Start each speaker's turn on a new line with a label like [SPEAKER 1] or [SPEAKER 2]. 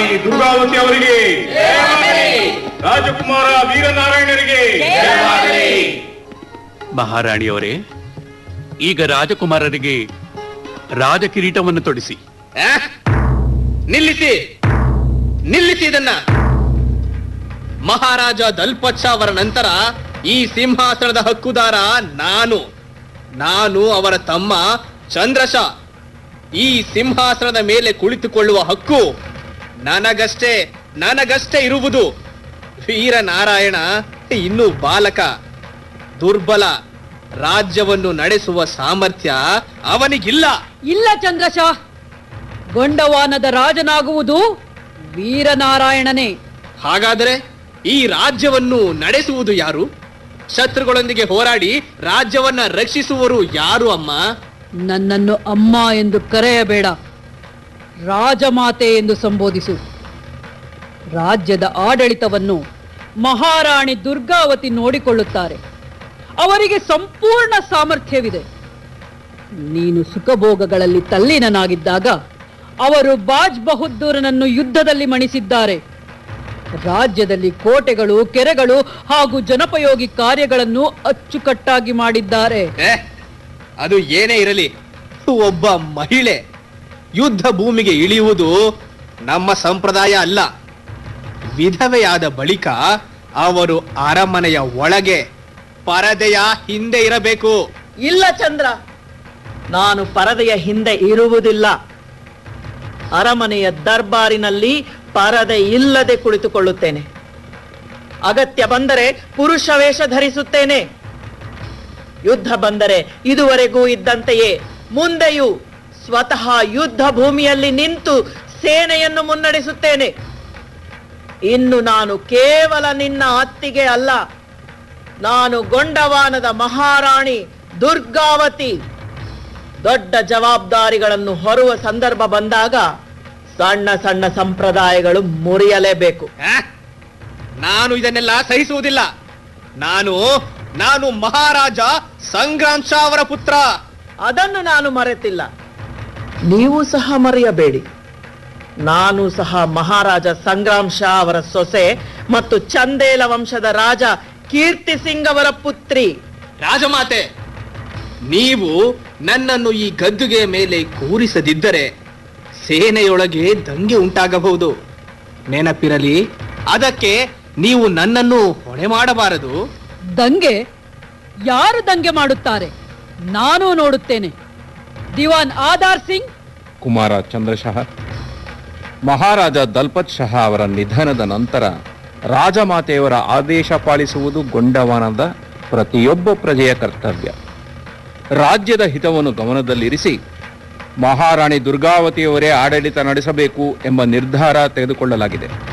[SPEAKER 1] ರಾಣಿ ದುರ್ಗಾವತಿ ಅವರಿಗೆ ರಾಜಕುಮಾರ ವೀರನಾರಾಯಣರಿಗೆ
[SPEAKER 2] ಮಹಾರಾಣಿಯವರೇ ಈಗ ರಾಜಕುಮಾರರಿಗೆ ರಾಜ ಕಿರೀಟವನ್ನು ತೊಡಿಸಿ
[SPEAKER 3] ಆ? ನಿಲ್ಲಿಸಿ ನಿಲ್ಲಿಸಿ ಇದನ್ನ ಮಹಾರಾಜ ದಲ್ಪಚ್ಚ ಅವರ ನಂತರ ಈ ಸಿಂಹಾಸನದ ಹಕ್ಕುದಾರ ನಾನು ನಾನು ಅವರ ತಮ್ಮ ಚಂದ್ರಶ ಈ ಸಿಂಹಾಸನದ ಮೇಲೆ ಕುಳಿತುಕೊಳ್ಳುವ ಹಕ್ಕು ನನಗಷ್ಟೇ ನನಗಷ್ಟೇ ಇರುವುದು ವೀರನಾರಾಯಣ ಇನ್ನೂ ಬಾಲಕ ದುರ್ಬಲ ರಾಜ್ಯವನ್ನು ನಡೆಸುವ ಸಾಮರ್ಥ್ಯ ಅವನಿಗಿಲ್ಲ
[SPEAKER 4] ಇಲ್ಲ ಚಂದ್ರಶಾ ಗೊಂಡವಾನದ ರಾಜನಾಗುವುದು ವೀರನಾರಾಯಣನೇ
[SPEAKER 3] ಹಾಗಾದರೆ ಈ ರಾಜ್ಯವನ್ನು ನಡೆಸುವುದು ಯಾರು ಶತ್ರುಗಳೊಂದಿಗೆ ಹೋರಾಡಿ ರಾಜ್ಯವನ್ನ ರಕ್ಷಿಸುವರು ಯಾರು ಅಮ್ಮ
[SPEAKER 4] ನನ್ನನ್ನು ಅಮ್ಮ ಎಂದು ಕರೆಯಬೇಡ ರಾಜಮಾತೆ ಎಂದು ಸಂಬೋಧಿಸು ರಾಜ್ಯದ ಆಡಳಿತವನ್ನು ಮಹಾರಾಣಿ ದುರ್ಗಾವತಿ ನೋಡಿಕೊಳ್ಳುತ್ತಾರೆ ಅವರಿಗೆ ಸಂಪೂರ್ಣ ಸಾಮರ್ಥ್ಯವಿದೆ ನೀನು ಸುಖಭೋಗಗಳಲ್ಲಿ ತಲ್ಲೀನನಾಗಿದ್ದಾಗ ಅವರು ಬಾಜ್ ಬಹದ್ದೂರನನ್ನು ಯುದ್ಧದಲ್ಲಿ ಮಣಿಸಿದ್ದಾರೆ ರಾಜ್ಯದಲ್ಲಿ ಕೋಟೆಗಳು ಕೆರೆಗಳು ಹಾಗೂ ಜನಪಯೋಗಿ ಕಾರ್ಯಗಳನ್ನು ಅಚ್ಚುಕಟ್ಟಾಗಿ ಮಾಡಿದ್ದಾರೆ
[SPEAKER 3] ಏ, ಅದು ಏನೇ ಇರಲಿ ಒಬ್ಬ ಮಹಿಳೆ ಯುದ್ಧ ಭೂಮಿಗೆ ಇಳಿಯುವುದು ನಮ್ಮ ಸಂಪ್ರದಾಯ ಅಲ್ಲ ವಿಧವೆಯಾದ ಬಳಿಕ ಅವರು ಅರಮನೆಯ ಒಳಗೆ ಪರದೆಯ ಹಿಂದೆ ಇರಬೇಕು
[SPEAKER 5] ಇಲ್ಲ ಚಂದ್ರ ನಾನು ಪರದೆಯ ಹಿಂದೆ ಇರುವುದಿಲ್ಲ ಅರಮನೆಯ ದರ್ಬಾರಿನಲ್ಲಿ ಪರದೆ ಇಲ್ಲದೆ ಕುಳಿತುಕೊಳ್ಳುತ್ತೇನೆ ಅಗತ್ಯ ಬಂದರೆ ಪುರುಷ ವೇಷ ಧರಿಸುತ್ತೇನೆ ಯುದ್ಧ ಬಂದರೆ ಇದುವರೆಗೂ ಇದ್ದಂತೆಯೇ ಮುಂದೆಯೂ ಸ್ವತಃ ಯುದ್ಧ ಭೂಮಿಯಲ್ಲಿ ನಿಂತು ಸೇನೆಯನ್ನು ಮುನ್ನಡೆಸುತ್ತೇನೆ ಇನ್ನು ನಾನು ಕೇವಲ ನಿನ್ನ ಅತ್ತಿಗೆ ಅಲ್ಲ ನಾನು ಗೊಂಡವಾನದ ಮಹಾರಾಣಿ ದುರ್ಗಾವತಿ ದೊಡ್ಡ ಜವಾಬ್ದಾರಿಗಳನ್ನು ಹೊರುವ ಸಂದರ್ಭ ಬಂದಾಗ ಸಣ್ಣ ಸಣ್ಣ ಸಂಪ್ರದಾಯಗಳು ಮುರಿಯಲೇಬೇಕು
[SPEAKER 3] ಆ? ನಾನು ಇದನ್ನೆಲ್ಲ ಸಹಿಸುವುದಿಲ್ಲ ನಾನು ನಾನು ಮಹಾರಾಜ ಸಂಗ್ರಾಮ್ ಶಾ ಅವರ ಪುತ್ರ
[SPEAKER 5] ಅದನ್ನು ನಾನು ಮರೆತಿಲ್ಲ ನೀವು ಸಹ ಮರೆಯಬೇಡಿ ನಾನು ಸಹ ಮಹಾರಾಜ ಸಂಗ್ರಾಮ್ ಶಾ ಅವರ ಸೊಸೆ ಮತ್ತು ಚಂದೇಲ ವಂಶದ ರಾಜ ಕೀರ್ತಿ ಸಿಂಗ್ ಅವರ ಪುತ್ರಿ
[SPEAKER 3] ರಾಜಮಾತೆ ನೀವು ನನ್ನನ್ನು ಈ ಗದ್ದುಗೆ ಮೇಲೆ ಕೂರಿಸದಿದ್ದರೆ ಸೇನೆಯೊಳಗೆ ದಂಗೆ ಉಂಟಾಗಬಹುದು ನೆನಪಿರಲಿ ಅದಕ್ಕೆ ನೀವು ನನ್ನನ್ನು ಹೊಣೆ ಮಾಡಬಾರದು
[SPEAKER 4] ದಂಗೆ ಯಾರು ದಂಗೆ ಮಾಡುತ್ತಾರೆ ನಾನು ನೋಡುತ್ತೇನೆ ದಿವಾನ್ ಆಧಾರ್ ಸಿಂಗ್
[SPEAKER 6] ಕುಮಾರ ಚಂದ್ರಶಃ ಮಹಾರಾಜ ದಲ್ಪತ್ ಶಹ ಅವರ ನಿಧನದ ನಂತರ ರಾಜಮಾತೆಯವರ ಆದೇಶ ಪಾಲಿಸುವುದು ಗೊಂಡವಾನದ ಪ್ರತಿಯೊಬ್ಬ ಪ್ರಜೆಯ ಕರ್ತವ್ಯ ರಾಜ್ಯದ ಹಿತವನ್ನು ಗಮನದಲ್ಲಿರಿಸಿ ಮಹಾರಾಣಿ ದುರ್ಗಾವತಿಯವರೇ ಆಡಳಿತ ನಡೆಸಬೇಕು ಎಂಬ ನಿರ್ಧಾರ ತೆಗೆದುಕೊಳ್ಳಲಾಗಿದೆ